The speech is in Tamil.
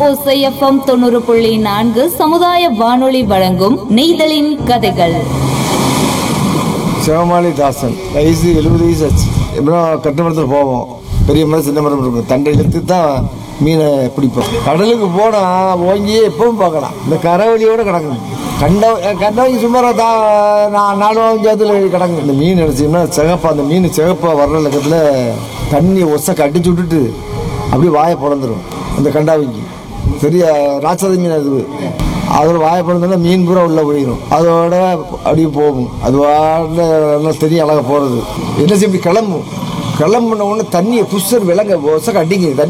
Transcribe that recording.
ஓசை எஃப்எம் தொண்ணூறு புள்ளி நான்கு சமுதாய வானொலி வழங்கும் நெய்தலின் கதைகள் சிவமாளி தாசன் வயசு எழுபது வயசு ஆச்சு எப்படியும் கட்டுமரத்தில் போவோம் பெரிய மரம் சின்ன மரம் இருக்கும் தண்டை இழுத்து தான் மீனை பிடிப்போம் கடலுக்கு போனால் ஓங்கியே எப்பவும் பார்க்கலாம் இந்த கரவழியோட கிடக்கும் கண்ட கண்டவங்க சுமாராக தான் நான் நாலு அஞ்சாவதுல கிடக்கும் இந்த மீன் அடிச்சோம்னா சிகப்பா அந்த மீன் சிகப்பா வர்ற லக்கத்தில் தண்ணி ஒசை கட்டிச்சு விட்டுட்டு அப்படியே வாயை பிறந்துடும் அந்த கண்டாவிக்கு பெரிய ராட்சத மீன் அது அதோட வாயை பிறந்தோன்னா மீன் பூரா உள்ளே போயிடும் அதோட அப்படியே போகும் அது வாட நல்லா தெரியும் அழகாக போகிறது என்ன செய்ய இப்படி கிளம்பும் கிளம்புன உடனே தண்ணியை புஷ்ஷர் விலங்க ஒசக்க அடிங்க தண்ணி